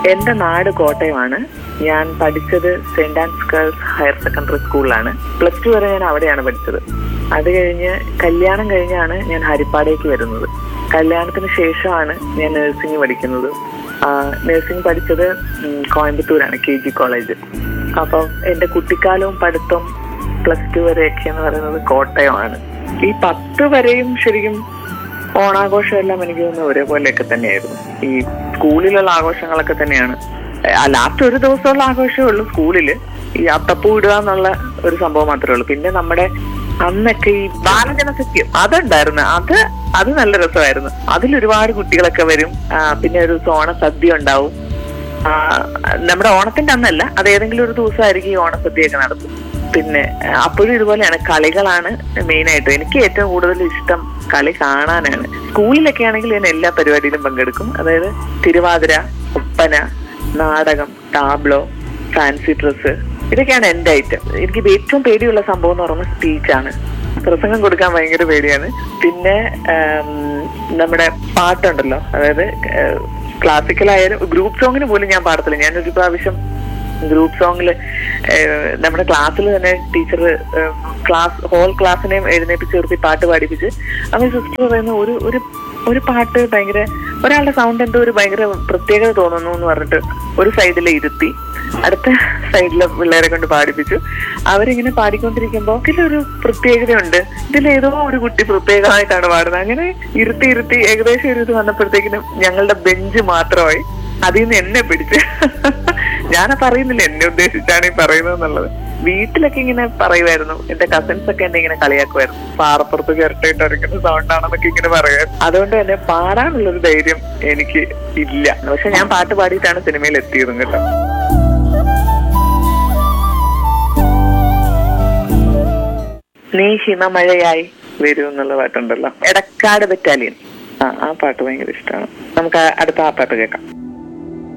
എന്റെ നാട് കോട്ടയമാണ് ഞാൻ പഠിച്ചത് saint Ann's girls higher secondary സ്കൂളിലാണ് പ്ലസ് ടു വരെ ഞാൻ അവിടെയാണ് പഠിച്ചത് അത് കഴിഞ്ഞ് കല്യാണം കഴിഞ്ഞാണ് ഞാൻ ഹരിപ്പാടേക്ക് വരുന്നത് കല്യാണത്തിന് ശേഷമാണ് ഞാൻ നഴ്സിംഗ് പഠിക്കുന്നത് നഴ്സിംഗ് പഠിച്ചത് ഉം, കോയമ്പത്തൂരാണ് കെ ജി കോളേജ് അപ്പം എന്റെ കുട്ടിക്കാലവും പഠിത്തം പ്ലസ് ടു വരെയൊക്കെ എന്ന് പറയുന്നത് കോട്ടയമാണ് ഈ പത്ത് വരെയും ശരിക്കും ഓണാഘോഷം എല്ലാം എനിക്ക് തോന്നുന്നു ഒരേപോലെയൊക്കെ തന്നെയായിരുന്നു ഈ സ്കൂളിലുള്ള ആഘോഷങ്ങളൊക്കെ തന്നെയാണ് ലാസ്റ്റ് ഒരു ദിവസമുള്ള ആഘോഷമേ ഉള്ളൂ സ്കൂളില് ഈ അത്തപ്പൂ ഇടുക എന്നുള്ള ഒരു സംഭവം മാത്രമേ ഉള്ളൂ പിന്നെ നമ്മുടെ അന്നൊക്കെ ഈ ബാലജനസഖ്യം അതുണ്ടായിരുന്നു അത് അത് നല്ല രസമായിരുന്നു അതിൽ ഒരുപാട് കുട്ടികളൊക്കെ വരും ആ, പിന്നെ ഒരു ഓണ സദ്യ ഉണ്ടാവും ആ, നമ്മുടെ ഓണത്തിന്റെ അന്നല്ല അത് ഏതെങ്കിലും ഒരു ദിവസമായിരിക്കും ഈ ഓണസദ്യയൊക്കെ നടത്തും പിന്നെ ആ, അപ്പോഴും ഇതുപോലെയാണ് കളികളാണ് മെയിൻ ആയിട്ട് എനിക്ക് ഏറ്റവും കൂടുതൽ ഇഷ്ടം കളി കാണാനാണ് സ്കൂളിലൊക്കെ ആണെങ്കിൽ ഞാൻ എല്ലാ പരിപാടിയിലും പങ്കെടുക്കും അതായത് തിരുവാതിര ഒപ്പന നാടകം ടാബ്ലോ ഫാൻസി ഡ്രസ്സ് ഇതൊക്കെയാണ് എന്റെ ഐറ്റം എനിക്ക് ഏറ്റവും പേടിയുള്ള സംഭവം എന്ന് പറയുന്നത് സ്പീച്ചാണ് പ്രസംഗം കൊടുക്കാൻ ഭയങ്കര പേടിയാണ് പിന്നെ ആം, നമ്മുടെ പാട്ടുണ്ടല്ലോ അതായത് ക്ലാസിക്കലായാലും ഗ്രൂപ്പ് സോങ്ങിന് പോലും ഞാൻ പാടത്തില്ല ഞാൻ ഒരു പ്രാവശ്യം ഗ്രൂപ്പ് സോങ്ങിൽ നമ്മുടെ ക്ലാസ്സിൽ തന്നെ ടീച്ചർ ക്ലാസ് ഹോൾ ക്ലാസ്സിനെയും എഴുന്നേപ്പിച്ച് നിർത്തി പാട്ട് പാടിപ്പിച്ച് അപ്പൊ സിസ്റ്റർ പറയുന്ന ഒരു ഒരു ഒരു പാട്ട് ഭയങ്കര ഒരാളുടെ സൗണ്ട് എന്തോ ഒരു ഭയങ്കര പ്രത്യേകത തോന്നുന്നു എന്ന് പറഞ്ഞിട്ട് ഒരു സൈഡിൽ ഇരുത്തി അടുത്ത സൈഡിലെ പിള്ളേരെ കൊണ്ട് പാടിപ്പിച്ചു അവരിങ്ങനെ പാടിക്കൊണ്ടിരിക്കുമ്പോൾ ഇതിലൊരു പ്രത്യേകതയുണ്ട് ഇതിലേതോ ഒരു കുട്ടി പ്രത്യേകമായിട്ടാണ് പാടുന്നത് അങ്ങനെ ഇരുത്തി ഇരുത്തി ഏകദേശം ഒരു ഇത് വന്നപ്പോഴത്തേക്കിനും ഞങ്ങളുടെ ബെഞ്ച് മാത്രമായി അതിൽ നിന്ന് എന്നെ പിടിച്ച് ഞാനപ്പ അറിയുന്നില്ല എന്നെ ഉദ്ദേശിച്ചാണ് ഈ പറയുന്നത് എന്നുള്ളത് വീട്ടിലൊക്കെ ഇങ്ങനെ പറയുമായിരുന്നു എന്റെ കസിൻസ് ഒക്കെ എന്നെ ഇങ്ങനെ കളിയാക്കുമായിരുന്നു പാറപ്പുറത്ത് ചിരട്ടയിട്ട് അരക്കുന്ന സൗണ്ട് ആണെന്നൊക്കെ ഇങ്ങനെ പറയുമായിരുന്നു അതുകൊണ്ട് തന്നെ പാടാനുള്ളൊരു ധൈര്യം എനിക്ക് ഇല്ല പക്ഷെ ഞാൻ പാട്ട് പാടിയിട്ടാണ് സിനിമയിൽ എത്തിയതും കേട്ടോ നീ ഹിമമഴയായി വരൂ എന്നുള്ള പാട്ടുണ്ടല്ലോ എടക്കാട് ബറ്റാലിയൻ ആ ആ പാട്ട് ഭയങ്കര ഇഷ്ടമാണ് നമുക്ക് ആ- അടുത്ത ആ പാട്ട് കേൾക്കാം